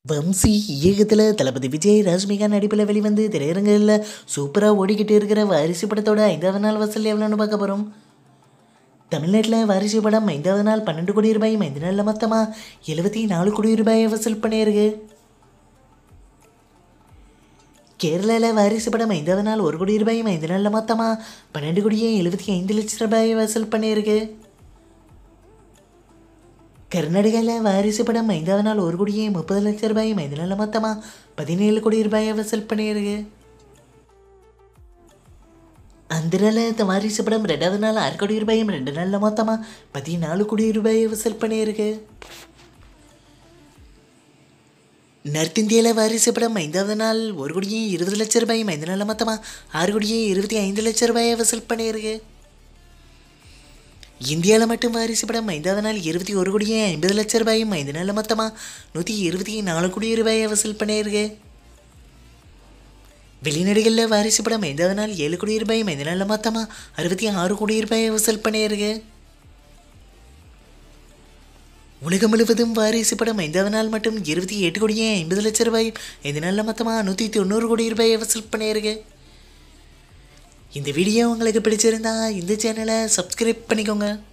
வம்சி இயக்கத்தில் தளபதி விஜய் ரஷ்மிகா நடிப்பில் வெளிவந்து திரையரங்குகளில் சூப்பராக ஓடிக்கிட்டு இருக்கிற வாரிசு படத்தோட ஐந்தாவது நாள் வசூல் எவ்வளோன்னு பார்க்க போகிறோம் தமிழ்நாட்டில் வாரிசு படம் ஐந்தாவது நாள் பன்னெண்டு கோடி ரூபாய் ஐந்து நாளில் மொத்தமாக எழுபத்தி நாலு கோடி ரூபாயை வசூல் பண்ணியிருக்கு கேரளாவில் வாரிசு படம் ஐந்தாவது நாள் ஒரு கோடி ரூபாயும் ஐந்து நாளில் மொத்தமாக பன்னெண்டு கோடியே எழுபத்தி ஐந்து லட்சம் ரூபாயை வசூல் பண்ணியிருக்கு கர்நாடகாவில் வாரிசு படம் ஐந்தாவது நாள் ஒரு கோடியே முப்பது லட்சம் ரூபாயும் ஐந்து நாளில் மொத்தமாக பதினேழு கோடி ரூபாயை வசூல் பண்ணியிருக்கு ஆந்திராவில் இந்த வாரிசு படம் ரெண்டாவது நாள் ஆறு கோடி ரூபாயும் ரெண்டு நாளில் மொத்தமாக பதினாலு கோடி ரூபாயை வசூல் பண்ணியிருக்கு நார்த் இந்தியாவில் வாரிசு படம் ஐந்தாவது நாள் ஒரு கோடியே இருபது லட்சம் ரூபாயும் ஐந்து நாளில் மொத்தமாக ஆறு கோடியே இருபத்தி ஐந்து லட்சம் ரூபாயை வசூல் பண்ணியிருக்கு இந்தியாவில் மட்டும் வாரிசு படம் ஐந்தாவது நாள் இருபத்தி ஒரு கோடியே ஐம்பது லட்சம் ரூபாயும் ஐந்து நாளில் மொத்தமாக நூற்றி இருபத்தி நாலு கோடி ரூபாயை வசூல் பண்ணியிருக்கு வெளிநாடுகளில் வாரிசு படம் ஐந்தாவது நாள் ஏழு கோடி ரூபாயும் ஐந்து நாளில் மொத்தமாக அறுபத்தி ஆறு கோடி ரூபாயை வசூல் பண்ணியிருக்கு உலகம் முழுவதும் வாரிசு படம் ஐந்தாவது நாள் மட்டும் இருபத்தி எட்டு கோடியே ஐம்பது லட்சம் ரூபாயும் ஐந்து நாளில் மொத்தமாக நூற்றி தொண்ணூறு கோடி ரூபாயை வசூல் பண்ணியிருக்கு இந்த வீடியோ உங்களுக்கு பிடிச்சிருந்தா இந்த சேனலை சப்ஸ்கிரைப் பண்ணிக்கோங்க